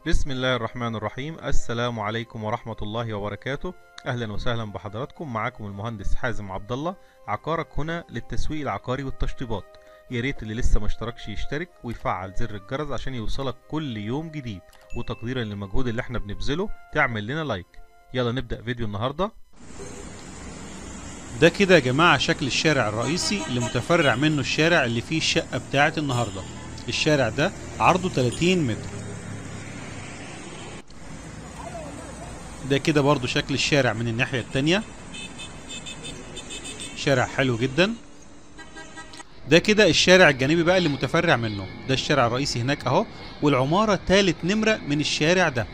بسم الله الرحمن الرحيم السلام عليكم ورحمة الله وبركاته أهلا وسهلا بحضراتكم معاكم المهندس حازم عبد الله عقارك هنا للتسويق العقاري والتشطيبات يا ريت اللي لسه ما اشتركش يشترك ويفعل زر الجرس عشان يوصلك كل يوم جديد وتقديرا للمجهود اللي احنا بنبذله تعمل لنا لايك يلا نبدأ فيديو النهارده ده كده يا جماعة شكل الشارع الرئيسي اللي متفرع منه الشارع اللي فيه الشقة بتاعة النهاردة الشارع ده عرضه 30 متر ده كده برضو شكل الشارع من الناحية التانية شارع حلو جدا ده كده الشارع الجانبي بقى اللي متفرع منه ده الشارع الرئيسي هناك اهو والعمارة تالت نمرة من الشارع ده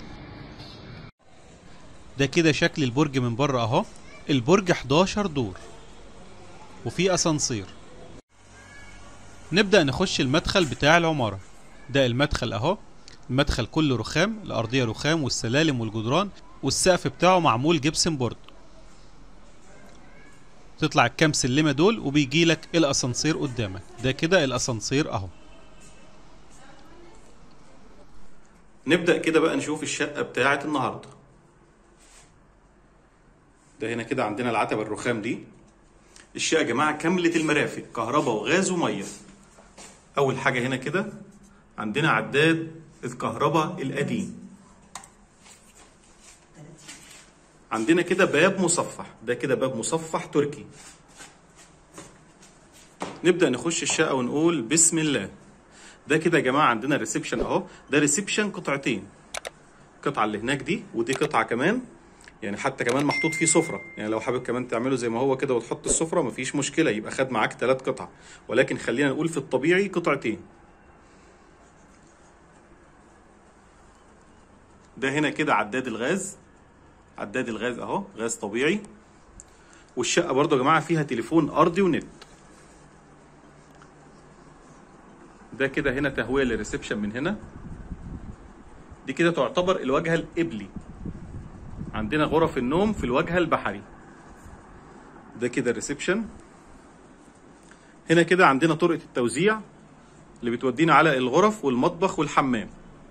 ده كده شكل البرج من بره اهو البرج 11 دور وفي اسانسير نبدأ نخش المدخل بتاع العمارة ده المدخل اهو المدخل كله رخام الأرضية رخام والسلالم والجدران والسقف بتاعه معمول جبسن بورد تطلع الكام سلمة دول وبيجي لك الأسانسير قدامك ده كده الأسانسير أهو نبدأ كده بقى نشوف الشقة بتاعة النهاردة ده هنا كده عندنا العتبة الرخام دي الشقة يا جماعة كاملة المرافق كهرباء وغاز ومية أول حاجة هنا كده عندنا عداد الكهرباء القديم عندنا كده باب مصفح ده كده باب مصفح تركي نبدأ نخش الشقة ونقول بسم الله ده كده يا جماعة عندنا ريسبشن اهو ده ريسبشن قطعتين القطعة اللي هناك دي ودي قطعة كمان يعني حتى كمان محطوط فيه سفرة يعني لو حابب كمان تعمله زي ما هو كده وتحط السفرة مفيش مشكلة يبقى خد معاك ثلاث قطع ولكن خلينا نقول في الطبيعي قطعتين ده هنا كده عداد الغاز عداد الغاز اهو غاز طبيعي والشقة برضو يا جماعة فيها تليفون أرضي ونت ده كده هنا تهوية للريسبشن من هنا دي كده تعتبر الواجهة القبلي عندنا غرف النوم في الواجهة البحري ده كده الريسبشن هنا كده عندنا طرقة التوزيع اللي بتودينا على الغرف والمطبخ والحمام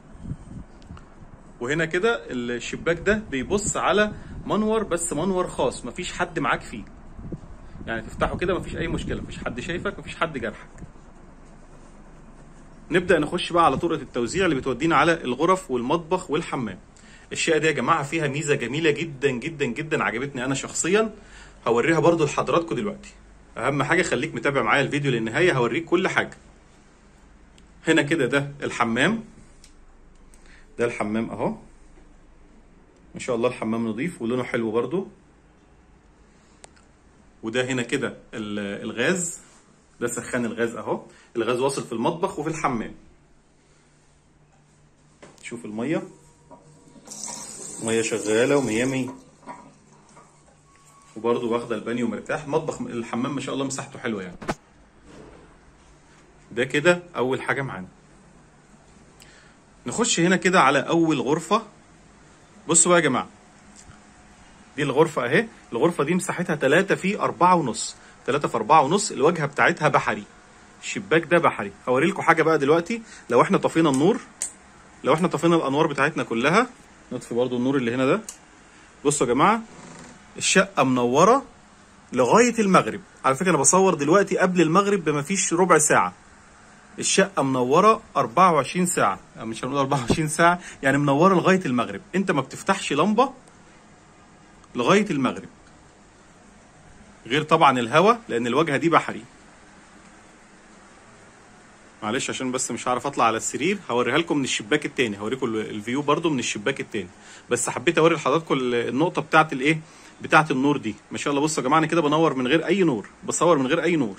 وهنا كده الشباك ده بيبص على منور بس منور خاص مفيش حد معاك فيه يعني تفتحه كده مفيش اي مشكله مفيش حد شايفك مفيش حد جرحك نبدا نخش بقى على طرقه التوزيع اللي بتودينا على الغرف والمطبخ والحمام الشقه دي يا جماعه فيها ميزه جميله جدا جدا جدا عجبتني انا شخصيا هوريها برضو لحضراتكم دلوقتي اهم حاجه خليك متابع معايا الفيديو للنهايه هوريك كل حاجه هنا كده ده الحمام ده الحمام اهو ما شاء الله الحمام نظيف ولونه حلو برضو وده هنا كده الغاز ده سخان الغاز اهو الغاز واصل في المطبخ وفي الحمام شوف الميه ميه شغاله ومية مية وبرضه واخده البانيو مرتاح مطبخ الحمام ما شاء الله مساحته حلوه يعني ده كده اول حاجه معانا نخش هنا كده على اول غرفه بصوا بقى يا جماعه دي الغرفه اهي الغرفه دي مساحتها 3 في 4 ونص 3 في 4 ونص الواجهه بتاعتها بحري الشباك ده بحري هوري لكم حاجه بقى دلوقتي لو احنا طفينا النور لو احنا طفينا الانوار بتاعتنا كلها نطفي برضو النور اللي هنا ده بصوا يا جماعه الشقه منوره لغايه المغرب على فكره انا بصور دلوقتي قبل المغرب بما فيش ربع ساعه الشقة منورة 24 ساعة مش هنقول 24 ساعة يعني منورة لغاية المغرب انت ما بتفتحش لمبة لغاية المغرب غير طبعا الهواء لان الواجهة دي بحري معلش عشان بس مش هعرف اطلع على السرير هوريها لكم من الشباك التاني هوريكم الفيو برضو من الشباك التاني بس حبيت اوري لحضراتكم النقطة بتاعت الايه بتاعت النور دي ما شاء الله بصوا يا جماعة انا كده بنور من غير اي نور بصور من غير اي نور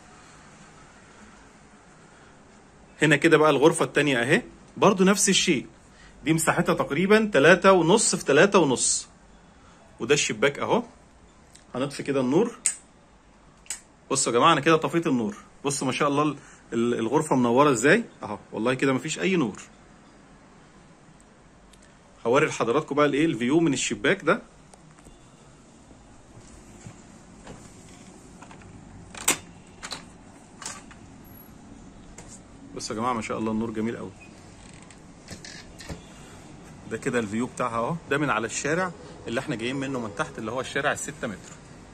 هنا كده بقى الغرفة التانية اهي برضو نفس الشيء دي مساحتها تقريبا تلاتة ونص في تلاتة ونص وده الشباك اهو هنطفي كده النور بصوا يا جماعة انا كده طفيت النور بصوا ما شاء الله الغرفة منورة ازاي اهو والله كده مفيش اي نور هوري لحضراتكم بقى الايه الفيو من الشباك ده بصوا يا جماعه ما شاء الله النور جميل قوي ده كده الفيو بتاعها اهو ده من على الشارع اللي احنا جايين منه من تحت اللي هو الشارع الستة متر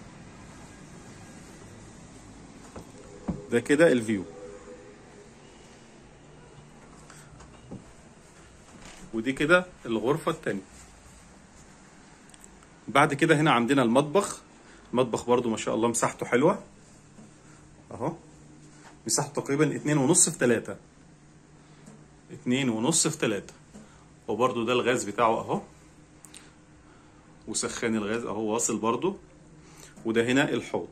ده كده الفيو ودي كده الغرفة التانية بعد كده هنا عندنا المطبخ المطبخ برضو ما شاء الله مساحته حلوة اهو مساحته تقريبا اتنين ونص في تلاتة اتنين ونص في تلاتة وبرضو ده الغاز بتاعه اهو وسخان الغاز اهو واصل برضو وده هنا الحوض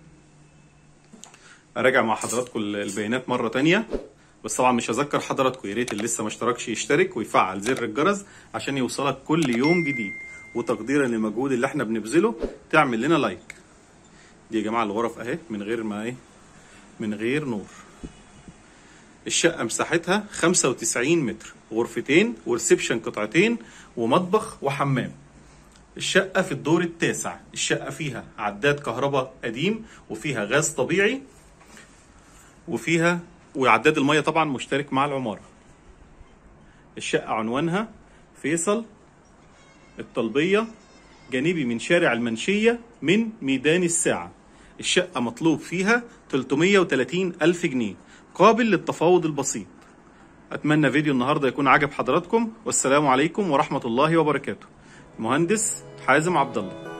اراجع مع حضراتكم البيانات مرة تانية بس طبعا مش هذكر حضراتكم يا ريت اللي لسه ما اشتركش يشترك ويفعل زر الجرس عشان يوصلك كل يوم جديد وتقديرا للمجهود اللي احنا بنبذله تعمل لنا لايك دي يا جماعه الغرف اهي من غير ما ايه من غير نور الشقه مساحتها 95 متر غرفتين وريسبشن قطعتين ومطبخ وحمام الشقة في الدور التاسع الشقة فيها عداد كهرباء قديم وفيها غاز طبيعي وفيها وعداد المية طبعا مشترك مع العمارة الشقة عنوانها فيصل الطلبية جانبي من شارع المنشية من ميدان الساعة الشقة مطلوب فيها 330 ألف جنيه قابل للتفاوض البسيط أتمنى فيديو النهاردة يكون عجب حضراتكم والسلام عليكم ورحمة الله وبركاته مهندس حازم عبد الله